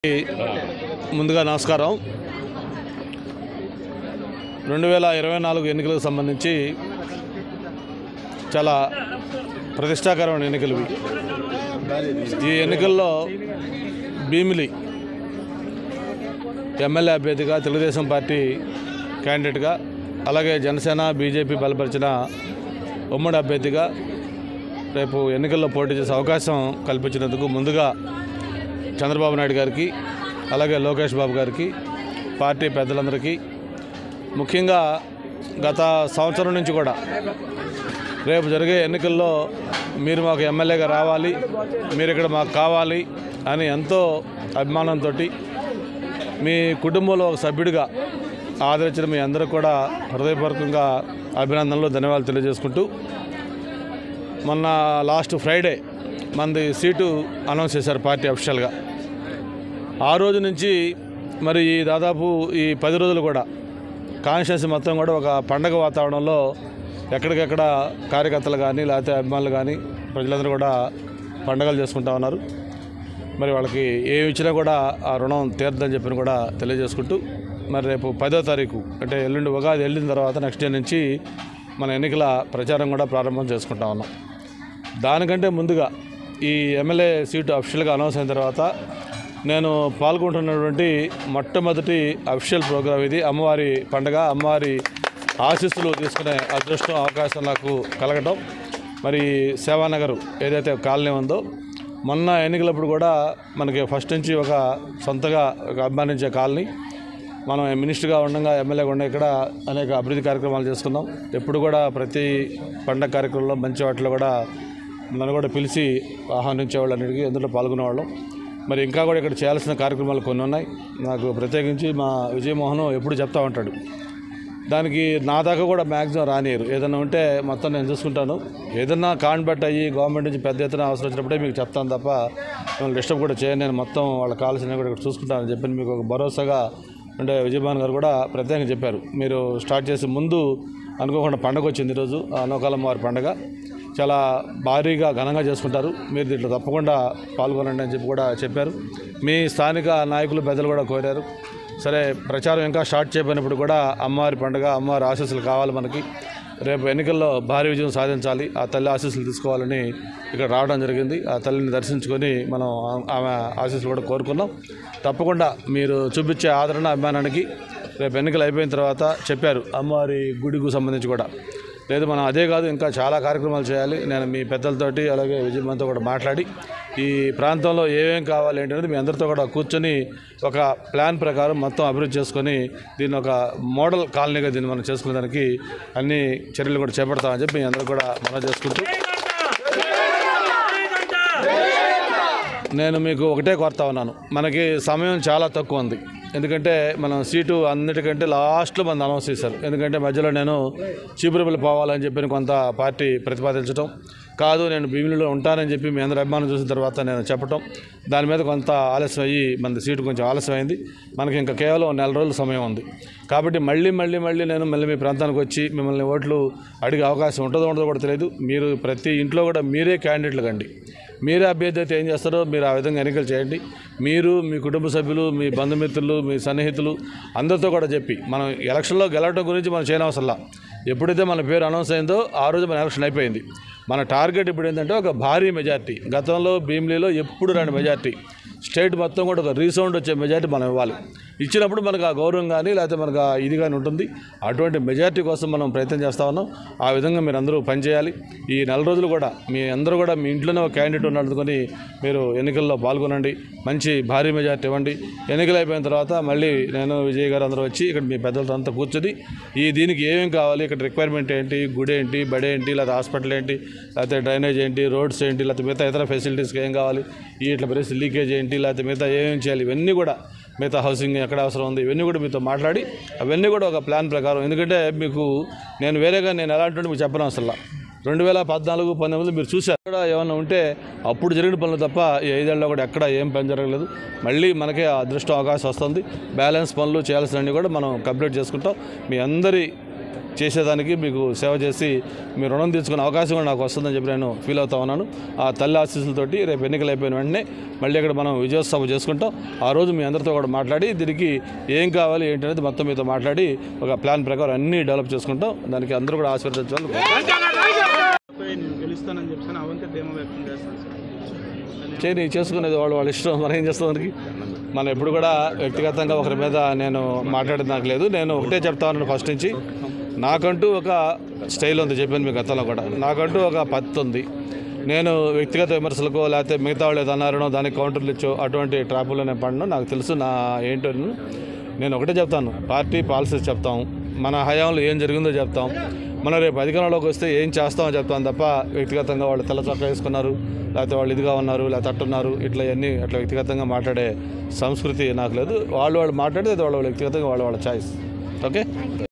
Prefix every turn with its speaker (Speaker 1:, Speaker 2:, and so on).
Speaker 1: ముందుగా నమస్కారం రెండు వేల ఇరవై నాలుగు ఎన్నికలకు సంబంధించి చాలా ప్రతిష్టాకరమైన ఎన్నికలు ఇవి. ఈ ఎన్నికల్లో భీమిలి ఎమ్మెల్యే అభ్యర్థిగా తెలుగుదేశం పార్టీ క్యాండిడేట్గా అలాగే జనసేన బీజేపీ బలపరిచిన ఉమ్మడి అభ్యర్థిగా రేపు ఎన్నికల్లో పోటీ చేసే అవకాశం కల్పించినందుకు ముందుగా చంద్రబాబు నాయుడు గారికి అలాగే లోకేష్ బాబు గారికి పార్టీ పెద్దలందరికీ ముఖ్యంగా గత సంవత్సరం నుంచి కూడా రేపు జరిగే ఎన్నికల్లో మీరు మాకు ఎమ్మెల్యేగా రావాలి మీరు ఇక్కడ మాకు కావాలి అని ఎంతో అభిమానంతో మీ కుటుంబంలో ఒక సభ్యుడిగా ఆదరించిన మీ అందరూ కూడా హృదయపూర్వకంగా అభినందనలు ధన్యవాదాలు తెలియజేసుకుంటూ మొన్న లాస్ట్ ఫ్రైడే మనది సీటు అనౌన్స్ చేశారు పార్టీ అఫిషియల్గా ఆ రోజు నుంచి మరి ఈ దాదాపు ఈ పది రోజులు కూడా కాన్స్టిట్యున్సీ మొత్తం కూడా ఒక పండగ వాతావరణంలో ఎక్కడికెక్కడ కార్యకర్తలు కానీ లేకపోతే అభిమానులు కానీ ప్రజలందరూ కూడా పండగలు చేసుకుంటా ఉన్నారు మరి వాళ్ళకి ఏమి ఇచ్చినా కూడా ఆ రుణం తీరదని చెప్పని కూడా తెలియజేసుకుంటూ మరి రేపు పదో తారీఖు అంటే ఎల్లుండి ఉగాది వెళ్ళిన తర్వాత నెక్స్ట్ డే నుంచి మన ఎన్నికల ప్రచారం కూడా ప్రారంభం చేసుకుంటా ఉన్నాం దానికంటే ముందుగా ఈ ఎమ్మెల్యే సీటు అఫిషియల్గా అనౌన్స్ అయిన తర్వాత నేను పాల్గొంటున్నటువంటి మొట్టమొదటి అఫిషియల్ ప్రోగ్రాం ఇది అమ్మవారి పండగ అమ్మవారి ఆశీస్సులు తీసుకునే అదృష్టం అవకాశం నాకు కలగటం మరి సేవానగర్ ఏదైతే కాలనీ ఉందో మొన్న ఎన్నికలప్పుడు కూడా మనకి ఫస్ట్ నుంచి ఒక సొంతగా ఒక అభిమానించే కాలనీ మనం మినిస్టర్గా ఉండగా ఎమ్మెల్యేగా ఉండే ఇక్కడ అనేక అభివృద్ధి కార్యక్రమాలు చేసుకున్నాం ఎప్పుడు కూడా ప్రతి పండగ కార్యక్రమంలో మంచి వాటిలో కూడా నన్ను కూడా పిలిచి ఆహ్వానించేవాళ్ళు అన్నిటికీ అందులో పాల్గొనేవాళ్ళం మరి ఇంకా కూడా ఇక్కడ చేయాల్సిన కార్యక్రమాలు కొన్ని ఉన్నాయి నాకు ప్రత్యేకించి మా విజయమోహన్ ఎప్పుడు చెప్తా ఉంటాడు దానికి నా దాకా కూడా మ్యాక్సిమం రానియరు ఏదైనా ఉంటే మొత్తం నేను చూసుకుంటాను ఏదన్నా కాన్బెట్ అయ్యి గవర్నమెంట్ నుంచి పెద్ద ఎత్తున అవసరం వచ్చినప్పుడే మీకు చెప్తాను తప్ప మిమ్మల్ని డిస్టర్బ్ కూడా చేయను నేను మొత్తం వాళ్ళకి కావాల్సినవి కూడా ఇక్కడ చూసుకుంటానని చెప్పి మీకు ఒక భరోసాగా ఉండే విజయభాన్ గారు కూడా ప్రత్యేకంగా చెప్పారు మీరు స్టార్ట్ చేసే ముందు అనుకోకుండా పండగ వచ్చింది ఈరోజు ఆ నౌకాలమ్మ వారి పండగ చాలా భారీగా ఘనంగా చేసుకుంటారు మీరు దీంట్లో తప్పకుండా పాల్గొనండి అని చెప్పి కూడా చెప్పారు మీ స్థానిక నాయకులు పెద్దలు కూడా కోరారు సరే ప్రచారం ఇంకా స్టార్ట్ చేయబడినప్పుడు కూడా అమ్మవారి పండుగ అమ్మవారి ఆశీస్సులు కావాలి మనకి రేపు ఎన్నికల్లో భారీ విజయం సాధించాలి ఆ తల్లి ఆశీస్సులు తీసుకోవాలని ఇక్కడ రావడం జరిగింది ఆ తల్లిని దర్శించుకొని మనం ఆ- ఆమె ఆశీస్సులు కూడా కోరుకున్నాం తప్పకుండా మీరు చూపించే ఆదరణ అభిమానానికి రేపు ఎన్నికలు అయిపోయిన తర్వాత చెప్పారు అమ్మవారి గుడికు సంబంధించి కూడా లేదు మనం అదే కాదు ఇంకా చాలా కార్యక్రమాలు చేయాలి నేను మీ పెద్దలతోటి అలాగే విజయమంతో కూడా మాట్లాడి ఈ ప్రాంతంలో ఏమేం కావాలి ఏంటనేది మీ అందరితో కూడా కూర్చొని ఒక ప్లాన్ ప్రకారం మొత్తం అభివృద్ధి చేసుకొని దీన్ని ఒక మోడల్ కాలనీగా దీన్ని మనం చేసుకునే దానికి అన్ని చర్యలు కూడా చేపడతామని చెప్పి మీ అందరూ కూడా మనం చేసుకుంటూ నేను మీకు ఒకటే కోరుతా ఉన్నాను మనకి సమయం చాలా తక్కువ ఉంది ఎందుకంటే మనం సీటు అన్నిటికంటే లాస్ట్లో మనం అనౌన్స్ చేశారు ఎందుకంటే మధ్యలో నేను చీపురుపల్లి పోవాలని చెప్పి కొంత పార్టీ ప్రతిపాదించడం కాదు నేను భీమిలిలో ఉంటానని చెప్పి మీ అందరి అభిమానం చూసిన తర్వాత నేను చెప్పటం దాని మీద కొంత ఆలస్యం అయ్యి మన సీటు కొంచెం ఆలస్యం అయింది మనకి ఇంకా కేవలం నెల రోజుల సమయం ఉంది కాబట్టి మళ్ళీ మళ్ళీ మళ్ళీ నేను మళ్ళీ మీ ప్రాంతానికి వచ్చి మిమ్మల్ని ఓట్లు అడిగే అవకాశం ఉంటుందో ఉండదో కూడా తెలియదు మీరు ప్రతి ఇంట్లో కూడా మీరే క్యాండిడేట్లు కండి మీరే అభ్యర్థి అయితే ఏం చేస్తారో మీరు ఆ విధంగా ఎన్నికలు చేయండి మీరు మీ కుటుంబ సభ్యులు మీ బంధుమిత్రులు మీ సన్నిహితులు అందరితో కూడా చెప్పి మనం ఎలక్షన్లో గెలవడం గురించి మనం చేయనవసరంలా ఎప్పుడైతే మన పేరు అనౌన్స్ అయిందో ఆ రోజు మన ఎలక్షన్ అయిపోయింది మన టార్గెట్ ఇప్పుడు ఏంటంటే ఒక భారీ మెజార్టీ గతంలో భీమిలీలో ఎప్పుడు రాని మెజార్టీ స్టేట్ మొత్తం కూడా ఒక రీసౌండ్ వచ్చే మెజార్టీ మనం ఇవ్వాలి ఇచ్చినప్పుడు మనకు ఆ గౌరవం కానీ లేకపోతే మనకు ఆ ఇది కానీ ఉంటుంది అటువంటి మెజార్టీ కోసం మనం ప్రయత్నం చేస్తా ఉన్నాం ఆ విధంగా మీరు అందరూ పనిచేయాలి ఈ నెల రోజులు కూడా మీ అందరూ కూడా మీ ఇంట్లోనే ఒక క్యాండిడేట్ ఉన్నట్టుకొని మీరు ఎన్నికల్లో పాల్గొనండి మంచి భారీ మెజార్టీ ఇవ్వండి ఎన్నికలు అయిపోయిన తర్వాత మళ్ళీ నేను విజయ్ గారు అందరూ వచ్చి ఇక్కడ మీ పెద్దలతో అంతా కూర్చొని ఈ దీనికి ఏమేమి కావాలి ఇక్కడ రిక్వైర్మెంట్ ఏంటి గుడి ఏంటి బడి ఏంటి లేకపోతే హాస్పిటల్ ఏంటి లేకపోతే డ్రైనేజ్ ఏంటి రోడ్స్ ఏంటి లేకపోతే మిగతా ఇతర ఫెసిలిటీస్కి ఏం కావాలి ఈ ఇట్లా పరిస్థితి లీకేజ్ ఏంటి లేకపోతే మిగతా ఏమేమి చేయాలి ఇవన్నీ కూడా మిగతా హౌసింగ్ ఎక్కడ అవసరం ఉంది ఇవన్నీ కూడా మీతో మాట్లాడి అవన్నీ కూడా ఒక ప్లాన్ ప్రకారం ఎందుకంటే మీకు నేను వేరేగా నేను ఎలాంటి వాడిని మీకు చెప్పను అసలు రెండు వేల పద్నాలుగు పంతొమ్మిది మీరు చూశారు ఇక్కడ ఏమైనా ఉంటే అప్పుడు జరిగిన పనులు తప్ప ఈ ఐదేళ్ళలో కూడా ఎక్కడ ఏం పని జరగలేదు మళ్ళీ మనకే ఆ అదృష్టం అవకాశం వస్తుంది బ్యాలెన్స్ పనులు చేయాల్సినవన్నీ కూడా మనం కంప్లీట్ చేసుకుంటాం మీ అందరి చేసేదానికి మీకు సేవ చేసి మీ రుణం తీర్చుకునే అవకాశం కూడా నాకు వస్తుందని చెప్పి నేను ఫీల్ అవుతా ఉన్నాను ఆ తల్లి ఆశీస్సులతోటి రేపు ఎన్నికలు అయిపోయిన వెంటనే మళ్ళీ ఇక్కడ మనం విజయోత్సవం చేసుకుంటాం ఆ రోజు మీ అందరితో కూడా మాట్లాడి దీనికి ఏం కావాలి ఏంటి అనేది మొత్తం మీతో మాట్లాడి ఒక ప్లాన్ ప్రకారం అన్నీ డెవలప్ చేసుకుంటాం దానికి అందరూ కూడా ఆశీర్వదించాలి
Speaker 2: పై నేను గెలుస్తానని చెప్పాను అవంతే ధీమా వ్యక్తం చేస్తాను సార్
Speaker 1: చేయని చేసుకునేది వాళ్ళు వాళ్ళ ఇష్టం మనం ఏం చేస్తాం దానికి మనం ఎప్పుడు కూడా వ్యక్తిగతంగా ఒకరి మీద నేను మాట్లాడేది నాకు లేదు నేను ఒకటే చెప్తా ఉన్నాను ఫస్ట్ నుంచి నాకంటూ ఒక స్టైల్ ఉంది చెప్పాను మీ గతంలో కూడా నాకంటూ ఒక పద్ధతి ఉంది నేను వ్యక్తిగత విమర్శలకో లేకపోతే మిగతా వాళ్ళు ఏదో అన్నారనో దానికి కౌంటర్లు ఇచ్చో అటువంటి ట్రాపుల్లో నేను పడను నాకు తెలుసు నా ఏంటో నేను ఒకటే చెప్తాను పార్టీ పాలసీస్ చెప్తాం మన హయాంలో ఏం జరిగిందో చెప్తాం మనం రేపు అధికారంలోకి వస్తే ఏం చేస్తామో చెప్తాం తప్ప వ్యక్తిగతంగా వాళ్ళు తెల్ల చొక్కా వేసుకున్నారు లేకపోతే వాళ్ళు ఇదిగా ఉన్నారు లేకపోతే అట్టున్నారు ఇట్లా ఇవన్నీ అట్లా వ్యక్తిగతంగా మాట్లాడే సంస్కృతి నాకు లేదు వాళ్ళు వాళ్ళు మాట్లాడితే అది వాళ్ళ వ్యక్తిగతంగా వాళ్ళ వాళ్ళ ఛాయిస్ ఓకే